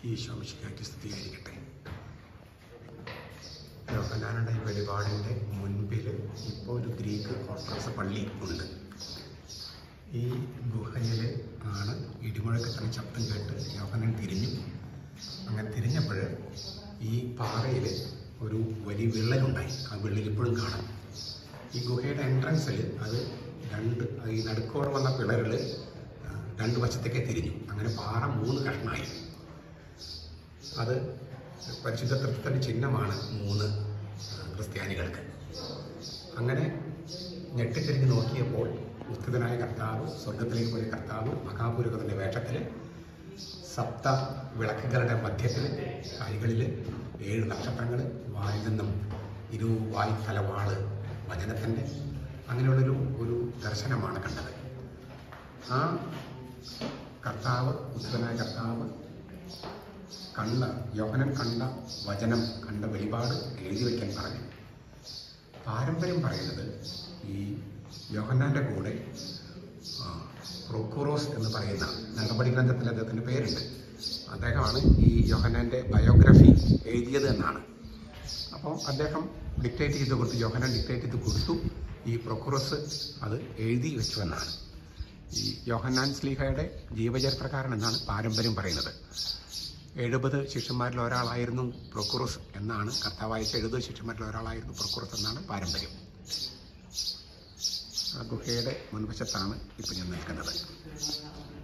ഈശോമിശിക്കാക്കി സ്ഥിരീകരിക്കട്ടെ യോഹനാനുടെ ഈ വെളിപാടിൻ്റെ മുൻപിൽ ഇപ്പോൾ ഒരു ഗ്രീക്ക് ഓർത്തഡോക്സ് പള്ളി ഉണ്ട് ഈ ഗുഹയിൽ ആണ് ഇടിമുഴക്കത്തിന് ശബ്ദം കേട്ട് യോഹനൻ തിരിഞ്ഞു അങ്ങനെ തിരിഞ്ഞപ്പോൾ ഈ പാറയിൽ ഒരു വലിയ വിള്ളലുണ്ടായി ആ വിള്ളൽ ഇപ്പോഴും കാണാം ഈ ഗുഹയുടെ എൻട്രൻസിൽ അത് രണ്ട് ഈ നടുക്കോടെ വന്ന പിളരുകൾ രണ്ട് വശത്തേക്ക് തിരിഞ്ഞു അങ്ങനെ പാറ മൂന്ന് കഷ്ണമായി അത് പരിശുദ്ധ തൃത്വത്തിൻ്റെ ചിഹ്നമാണ് മൂന്ന് ക്രിസ്ത്യാനികൾക്ക് അങ്ങനെ ഞെട്ടിത്തിരിഞ്ഞ് നോക്കിയപ്പോൾ ഉസ്ഥിതനായ കർത്താവ് സ്വർഗത്തിലേക്ക് പോയ കർത്താവ് മഹാപുരുഷത്തിൻ്റെ വേഷത്തിൽ സപ്ത വിളക്കുകളുടെ മധ്യത്തിൽ കൈകളിൽ ഏഴ് നക്ഷത്രങ്ങൾ വായിൽ നിന്നും ഇരു വായ് തലവാള് വചനത്തിൻ്റെ അങ്ങനെയുള്ളൊരു ഒരു ദർശനമാണ് കണ്ടത് ആ കർത്താവ് ഉദ്ധരനായ കർത്താവ് കണ്ട യോഹനൻ കണ്ട വചനം കണ്ട വെളിപാട് എഴുതി വയ്ക്കാൻ പറഞ്ഞു പാരമ്പര്യം പറയുന്നത് ഈ യോഹന്നാൻ്റെ കൂടെ ആ, പ്രൊക്കൂറോസ് എന്ന് പറയുന്ന നടപടി ഗ്രന്ഥത്തിൽ അദ്ദേഹത്തിൻ്റെ പേരുണ്ട് അദ്ദേഹമാണ് ഈ യോഹന്നാൻ്റെ ബയോഗ്രഫി എഴുതിയത് എന്നാണ് അപ്പോൾ അദ്ദേഹം ഡിക്റ്റേറ്റ് ചെയ്ത് കൊടുത്തു യോഹനാൻ ഡിക്റ്റേറ്റ് ചെയ്ത് കൊടുത്തു ഈ പ്രൊക്കൂറോസ് അത് എഴുതി വെച്ചു എന്നാണ് ഈ യോഹന്നാൻ സ്ലീഹയുടെ ജീവചരിത്രകാരൻ എന്നാണ് പാരമ്പര്യം പറയുന്നത് എഴുപത് ശിഷ്യന്മാരിൽ ഒരാളായിരുന്നു പ്രൊക്കുറസ് എന്നാണ് കർത്താവ് അയച്ച എഴുപത് ശിഷ്യന്മാരിൽ ഒരാളായിരുന്നു പ്രൊക്കുറസ് എന്നാണ് പാരമ്പര്യം ആ ഗുഹയുടെ മുൻവശത്താണ് ഇപ്പം ഞാൻ നിൽക്കുന്നത്